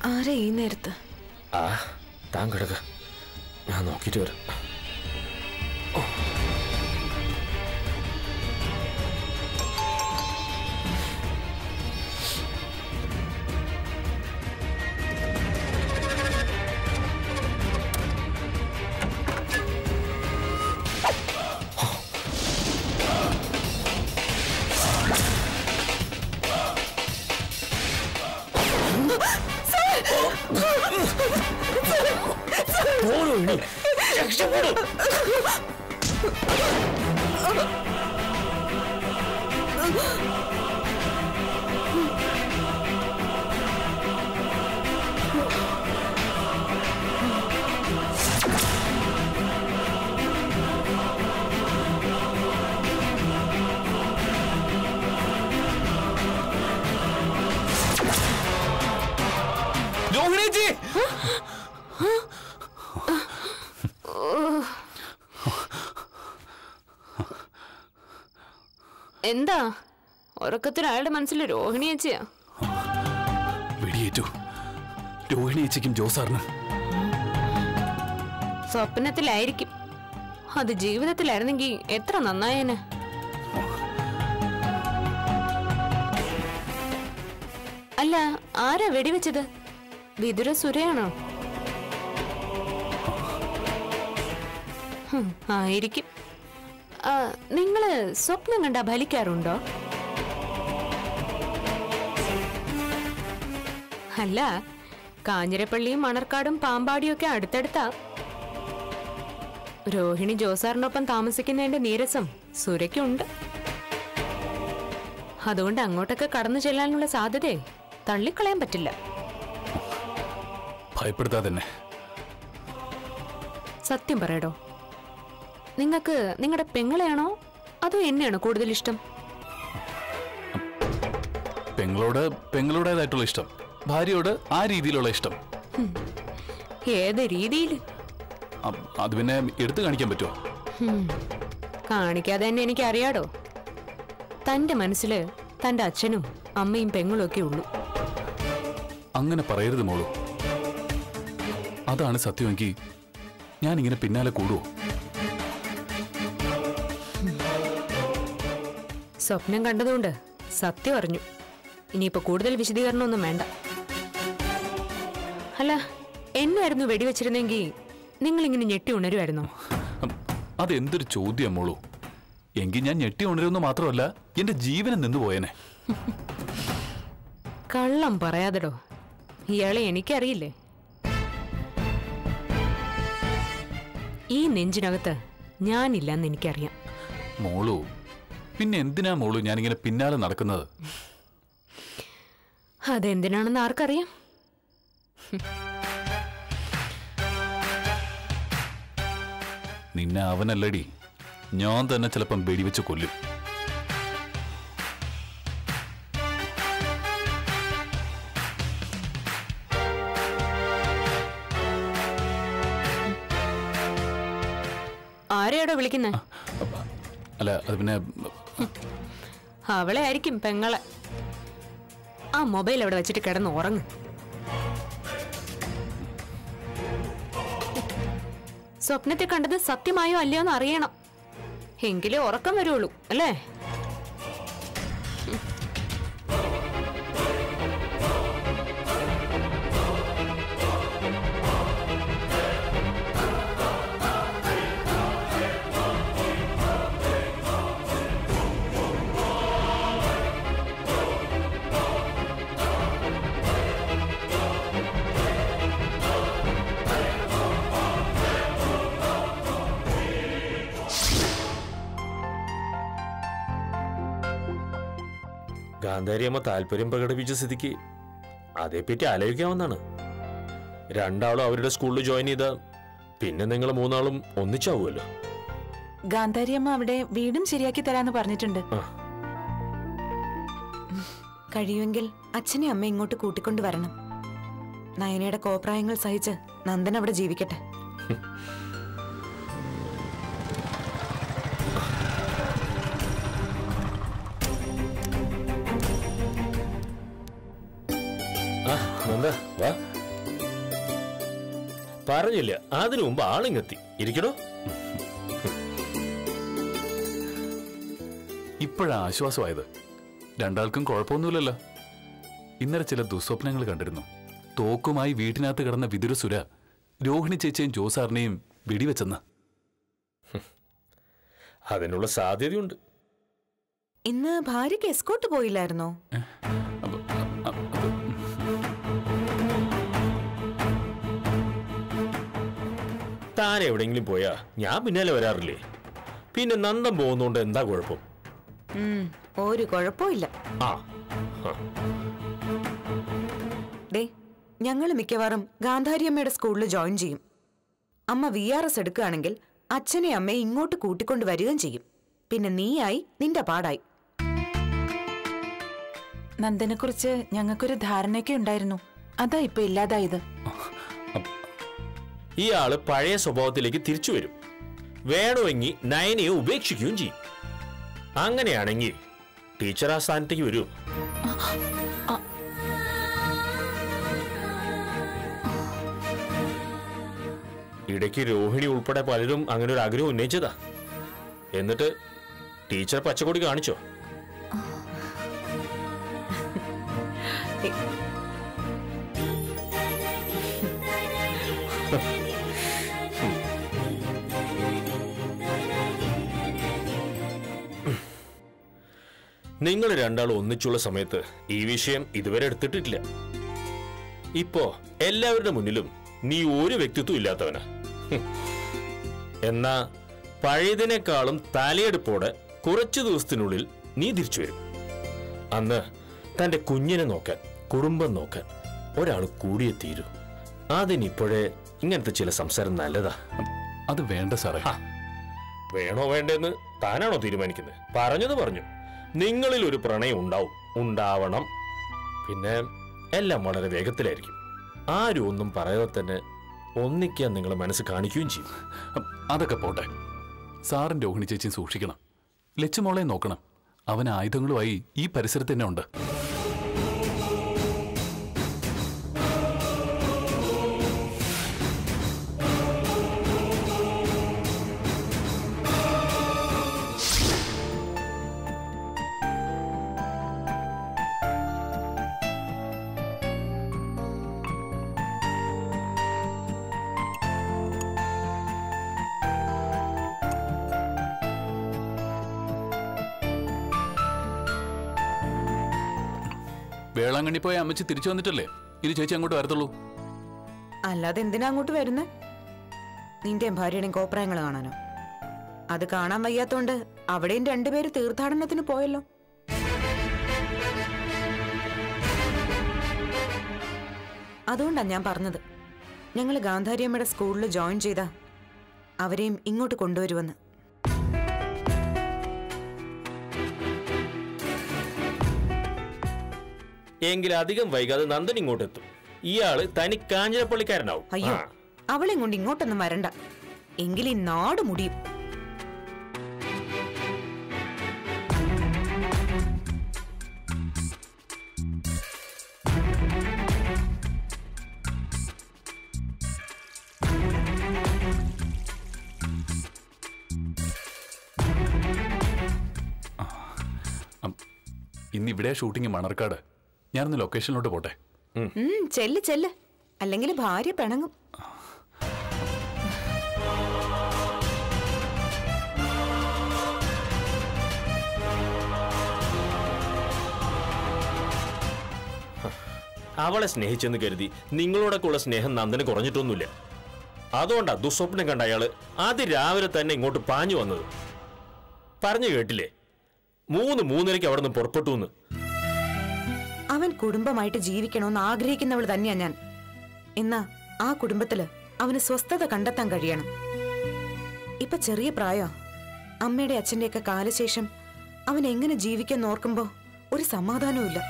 ആരാ ഈ നേരത്ത് ആ താൻ കിടക്ക ഞാൻ നോക്കിയിട്ട് വരാം പോരോ ഇനി രക്ഷപ്പെടും രോഹിണിജി എന്താ ഉറക്കത്തിൽ അയാളുടെ മനസ്സിൽ രോഹിണി ചേച്ചിയാ വെടിയേറ്റു രോഹിണി ചേച്ചിക്കും ജോസാറിനും സ്വപ്നത്തിലായിരിക്കും അത് ജീവിതത്തിലായിരുന്നെങ്കിൽ എത്ര നന്നായേനെ അല്ല ആരാ വെടിവെച്ചത് വിതുര സുരയാണോ ഹും, ആയിരിക്കും ആ, നിങ്ങള് സ്വപ്നം കണ്ട ഫലിക്കാറുണ്ടോ അല്ല കാഞ്ഞിരപ്പള്ളിയും മണർക്കാടും പാമ്പാടിയും ഒക്കെ അടുത്തടുത്താ രോഹിണി ജോസാറിനൊപ്പം താമസിക്കുന്നതിന്റെ നീരസം സുരയ്ക്കുണ്ട് അതുകൊണ്ട് അങ്ങോട്ടൊക്കെ കടന്നു ചെല്ലാനുള്ള സാധ്യതയെ തള്ളിക്കളയാൻ പറ്റില്ല ഭയപ്പെടുത്താതെ തന്നെ സത്യം പറയടോ നിങ്ങൾക്ക് നിങ്ങളുടെ പെങ്ങളെയാണോ അതോ എന്നെയാണോ കൂടുതൽ ഇഷ്ടം പെങ്ങളോട് പെങ്ങളുടേതായിട്ടുള്ള ഇഷ്ടം ഭാര്യയോട് ആ രീതിയിലുള്ള ഇഷ്ടം ഏത് രീതിയിൽ അ- അത് പിന്നെ എടുത്തു കാണിക്കാൻ പറ്റുമോ കാണിക്കാതെ തന്നെ എനിക്കറിയാടോ തന്റെ മനസ്സില് തന്റെ അച്ഛനും അമ്മയും പെങ്ങളും ഒക്കെ ഉള്ളൂ അങ്ങനെ പറയരുത് മോളു അതാണ് സത്യമെങ്കിൽ ഞാൻ ഇങ്ങനെ പിന്നാലെ കൂടുവോ സ്വപ്നം കണ്ടതുകൊണ്ട് സത്യം അറിഞ്ഞു ഇനിയിപ്പോ കൂടുതൽ വിശദീകരണമൊന്നും വേണ്ട അല്ല എന്നായിരുന്നു വെടിവെച്ചിരുന്നെങ്കിൽ നിങ്ങൾ ഇങ്ങനെ ഞെട്ടി ഉണരുമായിരുന്നോ ഉം, അതെന്തൊരു ചോദ്യം മോളു എങ്കിൽ ഞാൻ ഞെട്ടി ഉണരുമെന്ന് മാത്രമല്ല എന്റെ ജീവനെ നിന്നു പോയേനെ കള്ളം പറയാതെടോ ഇയാളെ എനിക്കറിയില്ലേ ഈ നെഞ്ചിനകത്ത് ഞാനില്ലെന്ന് എനിക്കറിയാം മോളു പിന്നെ എന്തിനാ മോളു ഞാനിങ്ങനെ പിന്നാലെ നടക്കുന്നത് അതെന്തിനാണെന്ന് ആർക്കറിയാം നിന്നെ അവനല്ലടി ഞാൻ തന്നെ ചിലപ്പം വെടിവെച്ച് കൊല്ലും ആരെയാടോ വിളിക്കുന്നേ അല്ല അത് പിന്നെ അവളെ ആയിരിക്കും പെങ്ങളെ ആ മൊബൈൽ അവിടെ വെച്ചിട്ട് കിടന്ന് ഉറങ്ങും സ്വപ്നത്തിൽ കണ്ടത് സത്യമായോ അല്ലയോ എന്ന് അറിയണം എങ്കിലേ ഉറക്കം വരുള്ളൂ അല്ലേ ഗാന്ധാരിയമ്മ താല്പര്യം പ്രകടിപ്പിച്ച സ്ഥിതിക്ക് അതേപ്പറ്റി ആലോചിക്കാവുന്നതാണ് രണ്ടാളും അവരുടെ സ്കൂളിൽ ജോയിൻ ചെയ്ത പിന്നെ നിങ്ങൾ മൂന്നാളും ഒന്നിച്ചാവുമല്ലോ ഗാന്ധാരിയമ്മ അവിടെ വീടും ശരിയാക്കി തരാന്ന് പറഞ്ഞിട്ടുണ്ട് ആ. കഴിയുമെങ്കിൽ അച്ഛനെ അമ്മ ഇങ്ങോട്ട് കൂട്ടിക്കൊണ്ടു വരണം നയനയുടെ കോപ്രായങ്ങൾ സഹിച്ച് നന്ദൻ അവിടെ ജീവിക്കട്ടെ ആ ആ നന്ദ വാ പറഞ്ഞില്ല അതിനു മുമ്പ് ആളിങ്ങെത്തി ഇരിക്കണോ ഇപ്പോഴാ ആശ്വാസമായത് രണ്ടാൾക്കും കുഴപ്പമൊന്നുമില്ലല്ലോ ഇന്നലെ ചില ദുസ്വപ്നങ്ങൾ കണ്ടിരുന്നു തോക്കുമായി വീട്ടിനകത്ത് കിടന്ന വിതുരസുര രോഹിണി ചേച്ചിയും ജോസാറിനെയും വെടിവെച്ചെന്ന് അതിനുള്ള സാധ്യതയുണ്ട് ഇന്ന് ഭാര്യയ്ക്ക് എസ്കോട്ട് പോയില്ലായിരുന്നോ അപ്പൊ- അ- അത് താൻ എവിടെയെങ്കിലും പോയാ ഞാൻ പിന്നാലെ വരാറില്ലേ പിന്നെ നന്ദം പോകുന്നോണ്ട് എന്താ കുഴപ്പം ഉം, ഒരു കുഴപ്പമില്ല ആ ഡേ ഞങ്ങൾ മിക്കവാറും ഗാന്ധാരിയമ്മയുടെ സ്കൂളിൽ ജോയിൻ ചെയ്യും അമ്മ വി ആർ എസ് എടുക്കുകയാണെങ്കിൽ അച്ഛനെ അമ്മയെ ഇങ്ങോട്ട് കൂട്ടിക്കൊണ്ട് വരികയും ചെയ്യും പിന്നെ നീയായി നിന്റെ പാടായി നന്ദനെ കുറിച്ച് ഞങ്ങൾക്കൊരു ധാരണയൊക്കെ ഉണ്ടായിരുന്നു അതാ ഇപ്പൊ ഇല്ലാതായത് ഈ ആള് പഴയ സ്വഭാവത്തിലേക്ക് തിരിച്ചു വരും വേണമെങ്കിൽ നയനയെ ഉപേക്ഷിക്കുകയും ചെയ്യും അങ്ങനെയാണെങ്കിൽ ടീച്ചർ ആ സ്ഥാനത്തേക്ക് വരൂ ഇടയ്ക്ക് രോഹിണി ഉൾപ്പെടെ പലരും അങ്ങനെ ഒരു ആഗ്രഹം ഉന്നയിച്ചതാ എന്നിട്ട് ടീച്ചർ പച്ചക്കൊടി കാണിച്ചോ നിങ്ങൾ രണ്ടാളും ഒന്നിച്ചുള്ള സമയത്ത് ഈ വിഷയം ഇതുവരെ എടുത്തിട്ടില്ല ഇപ്പോ എല്ലാവരുടെ മുന്നിലും നീ ഒരു വ്യക്തിത്വം ഇല്ലാത്തവനാ ഹും. എന്നാ പഴയതിനേക്കാളും തലയെടുപ്പോടെ കുറച്ചു ദിവസത്തിനുള്ളിൽ നീ തിരിച്ചു വരും അന്ന് തന്റെ കുഞ്ഞിനെ നോക്കാൻ കുടുംബം നോക്കാൻ ഒരാൾ കൂടിയേ തീരൂ അതിനിപ്പോഴേ ഇങ്ങനത്തെ ചില സംസാരം നല്ലതാ അത് വേണ്ട സാറേ ആ, വേണോ വേണ്ടെന്ന് താനാണോ തീരുമാനിക്കുന്നത് പറഞ്ഞത് പറഞ്ഞു നിങ്ങളിൽ ഒരു പ്രണയം ഉണ്ടാവും ഉണ്ടാവണം പിന്നെ എല്ലാം വളരെ വേഗത്തിലായിരിക്കും ആരും ഒന്നും പറയാതെ തന്നെ ഒന്നിക്കാൻ നിങ്ങൾ മനസ്സ് കാണിക്കുകയും ചെയ്യും അ- അതൊക്കെ പോട്ടെ സാറും രോഹിണി ചേച്ചിയും സൂക്ഷിക്കണം ലച്ചുമോളെ നോക്കണം അവൻ ആയുധങ്ങളുമായി ഈ പരിസരത്ത് തന്നെ ഉണ്ട് വേളാങ്കണ്ണി പോയ അമ്മച്ചി തിരിച്ചു വന്നിട്ടല്ലേ ഇനി ചേച്ചി അങ്ങോട്ട് വരത്തുള്ളൂ അല്ലാതെ എന്തിനാ അങ്ങോട്ട് വരുന്നേ നിന്റെയും ഭാര്യയുടെയും കോപ്രായങ്ങൾ കാണാനോ അത് കാണാൻ വയ്യാത്തോണ്ട് അവിടെയും രണ്ടുപേര് തീർത്ഥാടനത്തിന് പോയല്ലോ അതുകൊണ്ടാ ഞാൻ പറഞ്ഞത് ഞങ്ങൾ ഗാന്ധാരിയമ്മയുടെ സ്കൂളിൽ ജോയിൻ ചെയ്താ അവരെയും ഇങ്ങോട്ട് കൊണ്ടുവരുമെന്ന് എങ്കിൽ അധികം വൈകാതെ നന്ദൻ ഇങ്ങോട്ട് എത്തും ഇയാള് തനി കാഞ്ഞിരപ്പള്ളിക്കാരനാവും അയ്യോ ആ. അവളെയും കൊണ്ട് ഇങ്ങോട്ടൊന്നും വരണ്ട എങ്കിൽ ഈ നാട് മുടിയും അം, ഇന്ന് ഇവിടെ ഷൂട്ടിംഗ് മണർക്കാട് ഞാനൊന്ന് ലൊക്കേഷനിലോട്ട് പോട്ടെ ഉം, ചെല്ല് ചെല്ല് അല്ലെങ്കിൽ ഭാര്യ പിണങ്ങും അവളെ സ്നേഹിച്ചെന്ന് കരുതി നിങ്ങളോടൊക്കെ ഉള്ള സ്നേഹം നന്ദന് കുറഞ്ഞിട്ടൊന്നുമില്ല അതുകൊണ്ടാ ദുസ്വപ്നം കണ്ട അയാള് ആദ്യം രാവിലെ തന്നെ ഇങ്ങോട്ട് പാഞ്ഞു വന്നത് പറഞ്ഞു കേട്ടില്ലേ മൂന്ന് മൂന്നരയ്ക്ക് അവിടെ നിന്ന് പുറപ്പെട്ടു എന്ന് അവൻ കുടുംബമായിട്ട് ജീവിക്കണമെന്ന് ആഗ്രഹിക്കുന്നവൾ തന്നെയാ ഞാൻ എന്നാ ആ കുടുംബത്തില് അവന് സ്വസ്ഥത കണ്ടെത്താൻ കഴിയണം ഇപ്പൊ ചെറിയ പ്രായ അമ്മയുടെ അച്ഛന്റെയൊക്കെ കാലശേഷം അവൻ എങ്ങനെ ജീവിക്കാൻ ഓർക്കുമ്പോ ഒരു സമാധാനവും ഇല്ല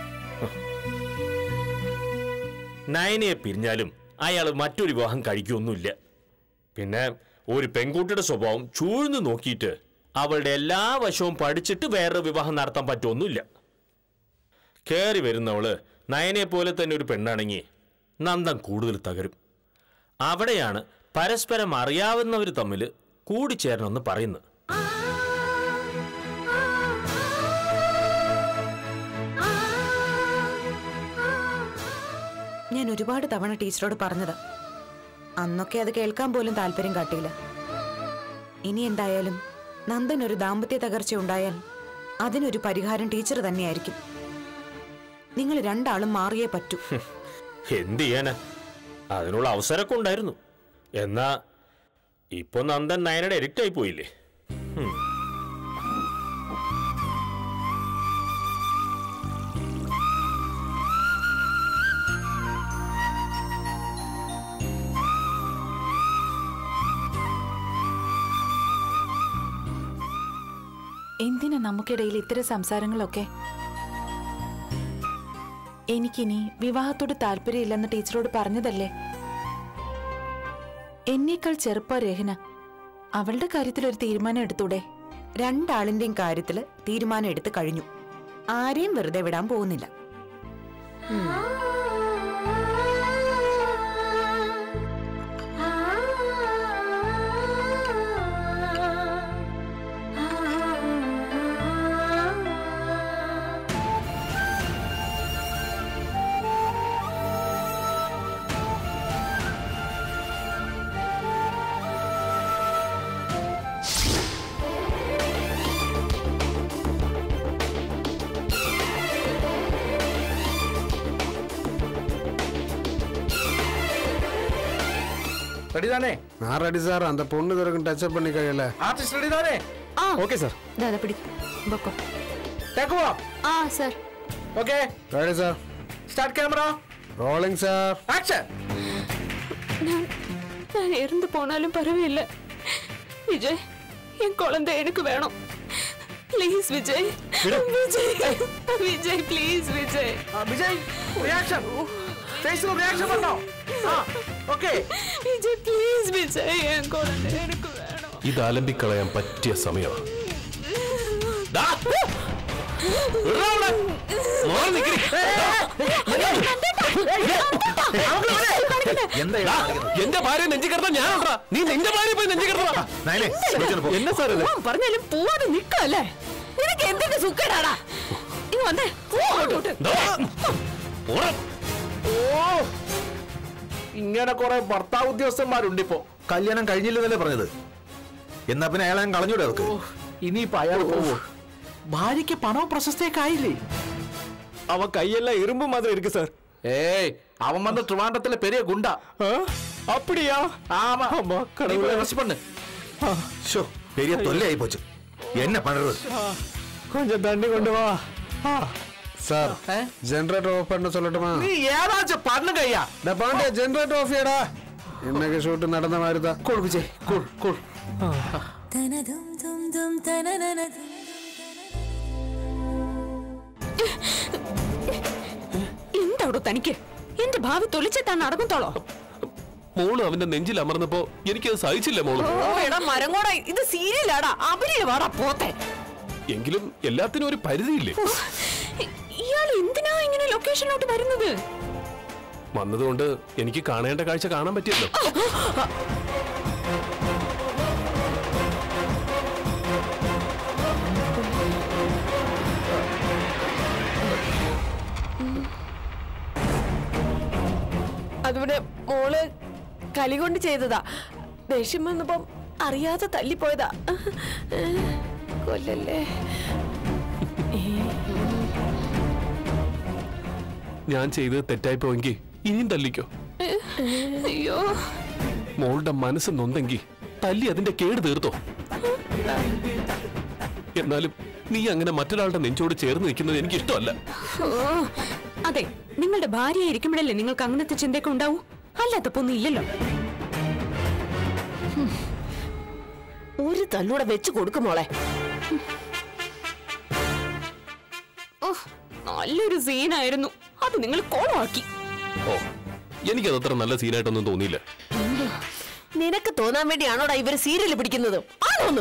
നയനയെ പിരിഞ്ഞാലും അയാൾ മറ്റൊരു വിവാഹം കഴിക്കുകയൊന്നുമില്ല പിന്നെ ഒരു പെൺകുട്ടിയുടെ സ്വഭാവം ചൂഴ്ന്നു നോക്കിയിട്ട് അവളുടെ എല്ലാ വശവും പഠിച്ചിട്ട് വേറൊരു വിവാഹം നടത്താൻ പറ്റുമൊന്നുമില്ല കയറി വരുന്നവള് നയനെ പോലെ തന്നെ ഒരു പെണ്ണാണെങ്കിൽ നന്ദൻ കൂടുതൽ തകരും അവിടെയാണ് പരസ്പരം അറിയാവുന്നവർ തമ്മിൽ കൂടിച്ചേരണമെന്ന് പറയുന്നത് ഞാൻ ഒരുപാട് തവണ ടീച്ചറോട് പറഞ്ഞതാ അന്നൊക്കെ അത് കേൾക്കാൻ പോലും താല്പര്യം കാട്ടിയില്ല ഇനി എന്തായാലും നന്ദൻ ഒരു ദാമ്പത്യ തകർച്ച ഉണ്ടായാൽ അതിനൊരു പരിഹാരം ടീച്ചർ തന്നെയായിരിക്കും നിങ്ങൾ രണ്ടാളും മാറിയേ പറ്റൂ എന്ത് ചെയ്യാനാ അതിനുള്ള അവസരമൊക്കെ ഉണ്ടായിരുന്നു എന്നാ ഇപ്പൊ നന്ദൻ നയനയുടെ എഡിക്റ്റ് ആയി പോയില്ലേ ഹും. എന്തിനാ നമുക്കിടയിൽ ഇത്തരം സംസാരങ്ങളൊക്കെ എനിക്കിനി വിവാഹത്തോട് താല്പര്യമില്ലെന്ന് ടീച്ചറോട് പറഞ്ഞതല്ലേ എന്നേക്കാൾ ചെറുപ്പ രഹന അവളുടെ കാര്യത്തിൽ ഒരു തീരുമാനം എടുത്തൂടെ രണ്ടാളിന്റെയും കാര്യത്തില് തീരുമാനം എടുത്തു കഴിഞ്ഞു ആരെയും വെറുതെ വിടാൻ പോകുന്നില്ല ரெடி தானே நான் ரெடி சார் அந்த பொண்ணு வரைக்கும் டச்சப் பண்ணி கையில ஆர்டிஸ்ட் ரெடி தானே ആ ஓகே சார் ദാദാ പിടി ബൊക്കോ டேக் ஓவர் ആ sir okay ready sir start camera rolling sir action நான் நான் இறந்து போனாலும் பரவாயில்ல விஜய் என் குழந்தை எனக்கு வேணும் please Vijay Vijay Vijay please Vijay Vijay reaction ஃபேஸ்ல ரியாக்ஷன் பண்ணோம் ஆ ஓகே விஜய் ப்ளீஸ் விஜய் என் குழந்தை எனக்கு வேணும் ഇത് അലമ്പിക്കളയാൻ പറ്റിയ സമയമാണ് എന്താ എന്റെ ഭാര്യ നെഞ്ചി കിടന്ന ഞാനുണ്ടാ നീ നിന്റെ ഭാര്യ പോയി നെഞ്ചി കിടന്ന നയനെ വിളിച്ചോണ്ട് പോ. എന്നാ സാർ ഇത് അവൻ പറഞ്ഞാലും പോവാതെ നിക്കല്ലേ നിനക്ക് എന്തിന്റെ സുഖടാടാ ഇങ്ങ് വന്നേ പോ അങ്ങോട്ട്. ഓ ഇങ്ങനെ കുറെ ഭർത്താവ് ഉദ്യോഗസ്ഥന്മാരുണ്ട് ഇപ്പോ കല്യാണം കഴിഞ്ഞില്ലെന്നല്ലേ പറഞ്ഞത് എന്നാ പിന്നെ അയാളെ ഞാൻ കളഞ്ഞൂടെ അവർക്ക് ഇനിയിപ്പോ അയാൾ പോവോ ഭാര്യയ്ക്ക് പണവും പ്രശസ്തിയൊക്കെ ആയില്ലേ அவ கையெல்லாம் இரும்பு மாதிரி இருக்கு சார் ഏയ് അവൻ വന്ന് ട്രിവാൻഡത്തിലെ പെരിയ ഗുണ്ട அப்படியா ആമാ ஆமா നീ கடவுளே പോയി arrest பண்ணு ഷോ പെരിയ തൊല്ലയായി പോച്ചു എന്നെ പണത് கொஞ்சம் தண்ணி கொண்டு வா ஆ, சார் ഏ? ஜெனரேட்டர் ஆஃப் பண்ண சொல்லட்டுமா നീ ഏതാச்சுം പറഞ്ഞു കയ്യാ இந்த பாண்டிய ஜெனரேட்டர் ஆஃப் செய்யடா இன்னைக்கு ஷூட் நடந்த மாதிரி தான் കൂൾ വിജയ് കൂൾ കൂൾ എന്താടോ തനിക്ക് എന്റെ ഭാവി തൊലിച്ച് താൻ നടന്നത്തോളോ മോള് അവന്റെ നെഞ്ചിൽ അമർന്നപ്പോ എനിക്കത് സഹിച്ചില്ല മോള് ഓ എടാ മരം കൂടെ ഇത് സീരിയലാടാ അഭിനയമാടാ പോത്തെ എങ്കിലും എല്ലാത്തിനും ഒരു പരിധിയില്ലേ ഇയാൾ എന്തിനാ ഇങ്ങനെ ലൊക്കേഷനിലോട്ട് വരുന്നത് വന്നതുകൊണ്ട് എനിക്ക് കാണേണ്ട കാഴ്ച കാണാൻ പറ്റിയല്ലോ അതുപോലെ മോള് കലി കൊണ്ട് ചെയ്തതാ ദേഷ്യം വന്നപ്പം അറിയാതെ തല്ലിപ്പോയതാ കൊല്ലല്ലേ ഞാൻ ചെയ്തത് തെറ്റായി പോയെങ്കിൽ ഇനിയും തല്ലിക്കോ അയ്യോ മോളുടെ മനസ്സ് നൊന്തെങ്കിൽ തല്ലി അതിന്റെ കേട് തീർത്തോ എന്നാലും നീ അങ്ങനെ മറ്റൊരാളുടെ നെഞ്ചോട് ചേർന്ന് നിൽക്കുന്നത് എനിക്ക് ഇഷ്ടമല്ല ഓ, അതെ നിങ്ങളുടെ ഭാര്യ ഇരിക്കുമ്പോഴല്ലേ നിങ്ങൾക്ക് അങ്ങനത്തെ ചിന്തയൊക്കെ ഉണ്ടാവൂ അല്ലാത്തപ്പോ ഒന്നും ഇല്ലല്ലോ ഒരു തല്ലൂടെ വെച്ച് കൊടുക്കും മോളെ ഓ നല്ലൊരു സീനായിരുന്നു അത് നിങ്ങൾ കോളമാക്കി ഓ എനിക്കത് അത്ര നല്ല സീനായിട്ടൊന്നും തോന്നിയില്ല നിനക്ക് തോന്നാൻ വേണ്ടിയാണോടാ ഇവര് സീരിയൽ പിടിക്കുന്നത് ആണോന്നു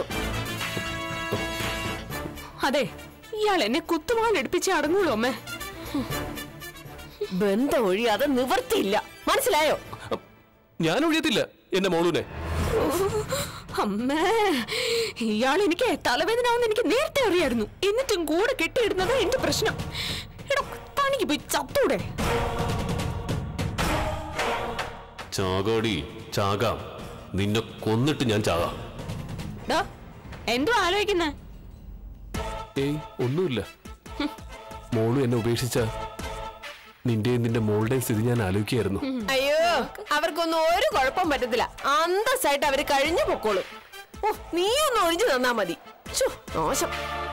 അതെ ഇയാൾ എന്നെ കുത്തുവാൻ എടുപ്പിച്ച് അടങ്ങുള്ളൂ അമ്മേ ബന്ധം ഒഴിയാതെ നിവർത്തിയില്ല മനസ്സിലായോ ഞാൻ ഒഴിയത്തില്ല എന്റെ മോളൂനെ അമ്മേ ഇയാൾ എനിക്ക് തലവേദനാവുന്ന എനിക്ക് നേരത്തെ അറിയായിരുന്നു എന്നിട്ടും കൂടെ കെട്ടിയിടുന്നത് എന്റെ പ്രശ്നം എടോ തനിക്ക് പോയി ചത്തൂടെ ചാകാടി ചാകാം നിന്നെ കൊന്നിട്ട് ഞാൻ ചാകാം ഡോ എന്തോ ആലോചിക്കുന്നേ ഏയ് ഒന്നുമില്ല മോളു എന്നെ ഉപേക്ഷിച്ച നിന്റെയും നിന്റെ മോളുടെയും സ്ഥിതി ഞാൻ ആലോചിക്കായിരുന്നു അയ്യോ അവർക്കൊന്നും ഒരു കുഴപ്പം പറ്റത്തില്ല അന്തസ്സായിട്ട് അവര് കഴിഞ്ഞു പൊക്കോളും ഓ നീ ഒന്ന് ഒഴിഞ്ഞു തന്നാ മതി ശ്ശോ, മോശം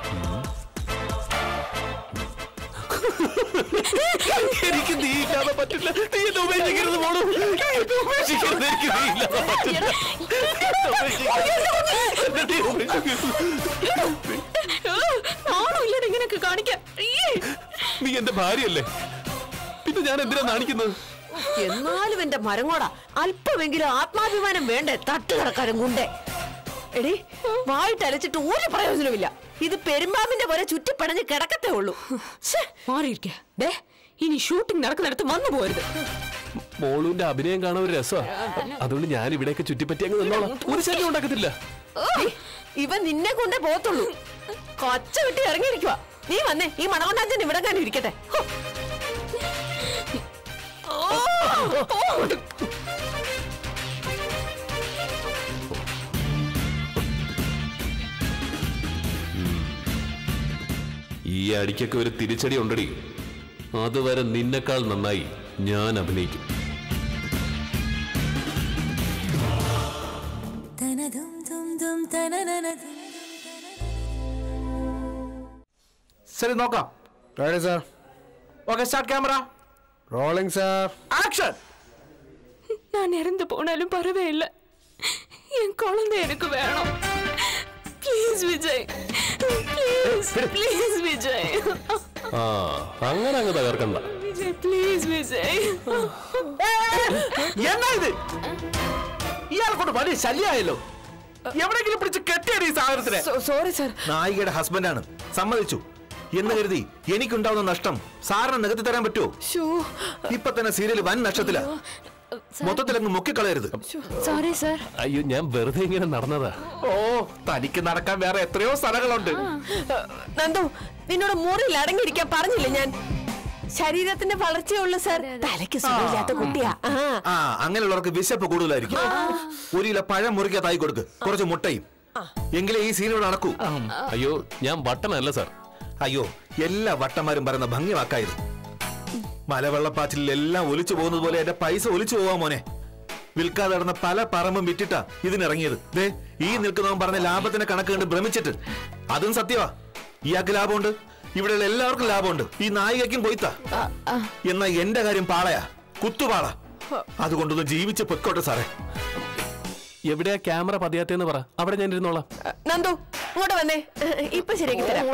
എനിക്ക് നീ ഇല്ലാതെ പറ്റില്ല നീ എന്നെ ഉപേക്ഷിക്കരുത് മോളു എന്നെ ഉപേക്ഷിക്കരുത് എനിക്ക് നീ ഇല്ലാതെ പറ്റില്ല എന്നെ നീ ഉപേക്ഷിക്കരുത്. ആണോ ഇല്ലാതെ ഇങ്ങനെയൊക്കെ കാണിക്കാൻ അയ്യേ. നീ എന്റെ ഭാര്യയല്ലേ പിന്നെ ഞാൻ എന്തിനാ നാണിക്കുന്നത് എന്നാലും എന്റെ മരങ്ങോടാ അല്പമെങ്കിലും ആത്മാഭിമാനം വേണ്ടേ തട്ട് കിടക്കാനും കുണ്ടേ എടി വായിട്ട് അലച്ചിട്ട് ഒരു പ്രയോജനമില്ല ഇത് പെരുമ്പാമ്പിന്റെ പോലെ ചുറ്റിപ്പടഞ്ഞ് കിടക്കത്തേ ഉള്ളൂ ശ്ശേ, മാറിയിരിക്ക ദേ ഇനി ഷൂട്ടിംഗ് നടക്കുന്നിടത്ത് വന്നു പോരുത് മോളുവിന്റെ അഭിനയം കാണാൻ ഒരു രസമാണ് അതുകൊണ്ട് ഞാൻ ഇവിടെയൊക്കെ ചുറ്റിപ്പറ്റി അങ്ങ് നിന്നോളാം ഒരു ശല്യം ഉണ്ടാക്കത്തില്ല ഏയ്, ഇവൻ നിന്നെ കൊണ്ടേ പോത്തുള്ളൂ കൊച്ച വിട്ട് ഇറങ്ങിയിരിക്കുക നീ വന്നേ ഈ മണകൊണ്ടാഞ്ചൻ ഇവിടെ ഞാൻ ഇരിക്കട്ടെ ഹോ. ഈ അടിക്കൊക്കെ ഒരു തിരിച്ചടി ഉണ്ടടി അതുവരെ നിന്നെക്കാൾ നന്നായി ഞാൻ അഭിനയിക്കും சரி நோக்கம் ready sir okay start camera rolling sir action நான் இறந்து போனாலும் பரவாயில்ல என் குழந்தை எனக்கு வேணும் please Vijay please please Vijay ആ അങ്ങനെ അങ്ങ് തകർക്കണ്ട விஜய் ப்ளீஸ் விஜய் என்ன ഇത് ഇയാളെ കൊണ്ട് വലിയ ശല്യായല്ലോ എവിടെങ്കിലും പിടിച്ച് കെട്ടിയടി ഈ സാധനത്തിനെ സോറി സാർ നായികയുടെ ഹസ്ബൻഡാണ് സമ്മതിച്ചു എന്ന് കരുതി എനിക്കുണ്ടാവുന്ന നഷ്ടം സാറിന് നികത്തി തരാൻ പറ്റുമോ ഇപ്പൊ തന്നെ സീരിയൽ വൻ നഷ്ടത്തില മൊത്തത്തിലങ്ങ് മുക്കിക്കളയരുത് சாரி சார் അയ്യോ ഞാൻ വെറുതെ ഇങ്ങനെ നടന്നതാ ഓ തനിക്ക് നടക്കാൻ വേറെ എത്രയോ സ്ഥലങ്ങളുണ്ട് നന്ദു നിന്നോട് മുറിയിൽ അടങ്ങിയിരിക്കാൻ പറഞ്ഞില്ലേ ഞാൻ ശരീരത്തിന്റെ വളർച്ചയുള്ളൂ സാർ തലയ്ക്ക് സുഖമില്ലാത്ത കുട്ടിയാ ആ ആ അങ്ങനെയുള്ളവർക്ക് വിശപ്പ് കൂടുതലായിരിക്കും ഒരു കിലോ പഴം മുറിക്കാത്തായി കൊടുക്ക് കുറച്ച് മുട്ടയും എങ്കിലേ ഈ സീരിയൽ നടക്കൂ അയ്യോ ഞാൻ വട്ടനല്ല സാർ അയ്യോ എല്ലാ വട്ടന്മാരും പറയുന്ന ഭംഗി വാക്കായിരുന്നു മലവെള്ളപ്പാച്ചിലിൽ എല്ലാം ഒലിച്ചു പോകുന്നത് പോലെ എന്റെ പൈസ ഒലിച്ചു പോവാ മോനെ വിൽക്കാതെ നടന്ന പല പറമ്പും വിറ്റിട്ടാ ഇതിനിറങ്ങിയത് ദേ ഈ നിൽക്കുന്നവൻ പറഞ്ഞ ലാഭത്തിന്റെ കണക്ക് കണ്ട് ഭ്രമിച്ചിട്ട് അതും സത്യവാ ഇയാൾക്ക് ലാഭമുണ്ട് ഇവിടെയുള്ള എല്ലാവർക്കും ലാഭമുണ്ട് ഈ നായികയ്ക്കും പോയിത്താ എന്നാ എന്റെ കാര്യം പാളയാ കുത്തുപാള അതുകൊണ്ടൊന്ന് ജീവിച്ച് പൊയ്ക്കോട്ടെ സാറേ എവിടെയാ ക്യാമറ പതിയാത്തേന്ന് പറ അവിടെ ഞാൻ ഇരുന്നോളാം നന്ദു ഇങ്ങോട്ട് വന്നേ ഇപ്പൊ ശരിയാക്കി തരാം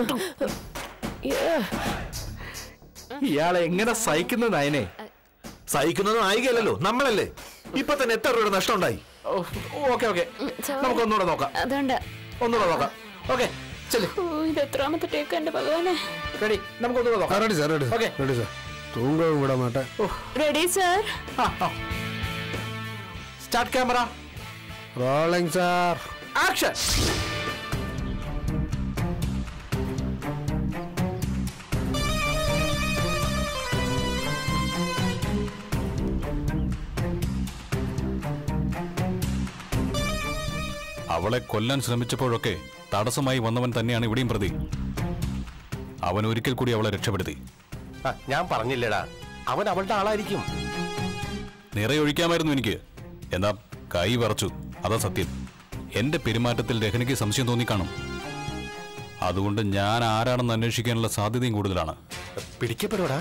ഇയാളെ എങ്ങനെ സഹിക്കുന്ന നയനെ സഹിക്കുന്നത് നായികയല്ലല്ലോ നമ്മളല്ലേ ഇപ്പൊ തന്നെ എത്ര രൂപയുടെ നഷ്ടം ഉണ്ടായി ഓക്കെ ഓക്കെ നമുക്ക് ഒന്നുകൂടെ നോക്കാം അതുകൊണ്ട് ഒന്നുകൂടെ നോക്കാം ഓക്കെ ചെല്ലു ഓ, ഇത് എത്രാമത്തെ ടേക്ക് എന്റെ ഭഗവാനെ റെഡി നമുക്ക് ഒന്നുകൂടെ നോക്കാം ready sir ready Okay. Ready sir തൂങ്കവും വിടാൻ മാട്ടെ ready sir start camera rolling sir action അവളെ കൊല്ലാൻ ശ്രമിച്ചപ്പോഴൊക്കെ തടസ്സമായി വന്നവൻ തന്നെയാണ് ഇവിടെയും പ്രതി അവൻ ഒരിക്കൽ കൂടി അവളെ രക്ഷപ്പെടുത്തി ഞാൻ പറഞ്ഞില്ലടാ അവൻ അവളുടെ ആളായിരിക്കും നിറയൊഴിക്കാമായിരുന്നു എനിക്ക് എന്നാ കൈ വിറച്ചു അതാ സത്യം എന്റെ പെരുമാറ്റത്തിൽ രഹനയ്ക്ക് സംശയം തോന്നിക്കാണും അതുകൊണ്ട് ഞാൻ ആരാണെന്ന് അന്വേഷിക്കാനുള്ള സാധ്യതയും കൂടുതലാണ് പിടിക്കപ്പെടൂടാ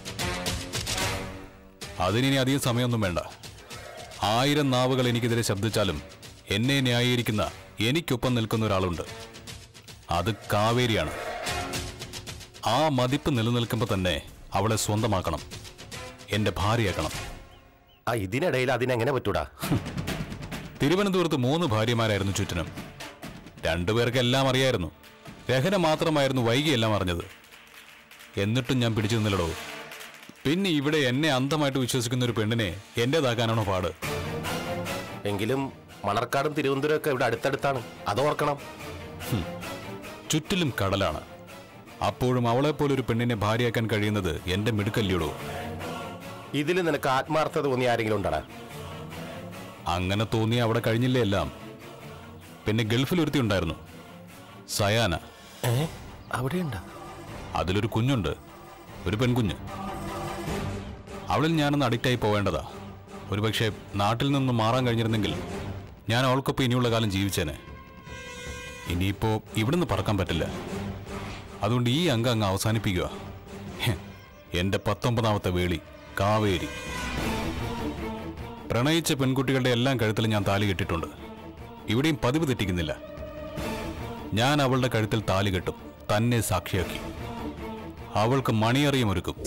അതിനി അധികം സമയമൊന്നും വേണ്ട ആയിരം നാവുകൾ എനിക്കെതിരെ ശബ്ദിച്ചാലും എന്നെ ന്യായീകരിക്കുന്ന എനിക്കൊപ്പം നിൽക്കുന്ന ഒരാളുണ്ട് അത് കാവേരിയാണ് ആ മതിപ്പ് നിലനിൽക്കുമ്പോൾ തന്നെ അവളെ സ്വന്തമാക്കണം എന്റെ ഭാര്യയാക്കണം ആ ഇതിനിടയിൽ അതിനെങ്ങനെ പറ്റൂടാ തിരുവനന്തപുരത്ത് മൂന്ന് ഭാര്യമാരായിരുന്നു ചുറ്റിനും രണ്ടുപേർക്ക് എല്ലാം അറിയായിരുന്നു രഹന മാത്രമായിരുന്നു വൈകിയെല്ലാം അറിഞ്ഞത് എന്നിട്ടും ഞാൻ പിടിച്ചു നിന്നില്ലടോ പിന്നെ ഇവിടെ എന്നെ അന്ധമായിട്ട് വിശ്വസിക്കുന്ന ഒരു പെണ്ണിനെ എന്റേതാക്കാനാണോ പാട് എങ്കിലും മണർക്കാടും തിരുവനന്തപുരം ഒക്കെ ഇവിടെ അടുത്തടുത്താണ് അത് ഓർക്കണം ചുറ്റിലും കടലാണ് അപ്പോഴും അവളെ പോലൊരു പെണ്ണിനെ ഭാര്യയാക്കാൻ കഴിയുന്നത് എന്റെ മിടുക്കല്ലിയോടോ ഇതിൽ നിനക്ക് ആത്മാർത്ഥത തോന്നിയ ആരെങ്കിലും ഉണ്ടടാ അങ്ങനെ തോന്നി അവിടെ കഴിഞ്ഞില്ലേ എല്ലാം പിന്നെ ഗൾഫിൽ ഒരുത്തി ഉണ്ടായിരുന്നു സയാന അവിടെയുണ്ട അതിലൊരു കുഞ്ഞുണ്ട് ഒരു പെൺകുഞ്ഞ് അവളിൽ ഞാനൊന്ന് അഡിക്റ്റായി പോവേണ്ടതാ ഒരുപക്ഷെ നാട്ടിൽ നിന്ന് മാറാൻ കഴിഞ്ഞിരുന്നെങ്കിൽ ഞാൻ അവൾക്കൊപ്പം ഇനിയുള്ള കാലം ജീവിച്ചേനെ ഇനിയിപ്പോ ഇവിടുന്ന് പറക്കാൻ പറ്റില്ല അതുകൊണ്ട് ഈ അംഗം അങ്ങ് അവസാനിപ്പിക്കുക ഹെ, എന്റെ പത്തൊമ്പതാമത്തെ വേളി കാവേരി പ്രണയിച്ച പെൺകുട്ടികളുടെ എല്ലാം കഴുത്തിൽ ഞാൻ താലി കെട്ടിട്ടുണ്ട് ഇവിടെയും പതിവ് തെറ്റിക്കുന്നില്ല ഞാൻ അവളുടെ കഴുത്തിൽ താലി കെട്ടും തന്നെ സാക്ഷിയാക്കി അവൾക്ക് മണിയറിയും ഒരുക്കും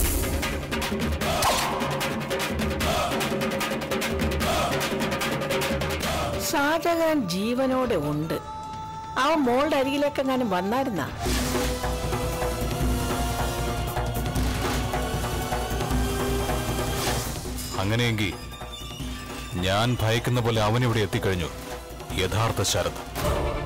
ഷാജഹാൻ ജീവനോടെ ഉണ്ട് അവൻ മോളുടെ അരികിലേക്കെങ്ങാനും വന്നായിരുന്നാ അങ്ങനെയെങ്കിൽ ഞാൻ ഭയക്കുന്ന പോലെ അവനിവിടെ എത്തിക്കഴിഞ്ഞു യഥാർത്ഥ ശരത്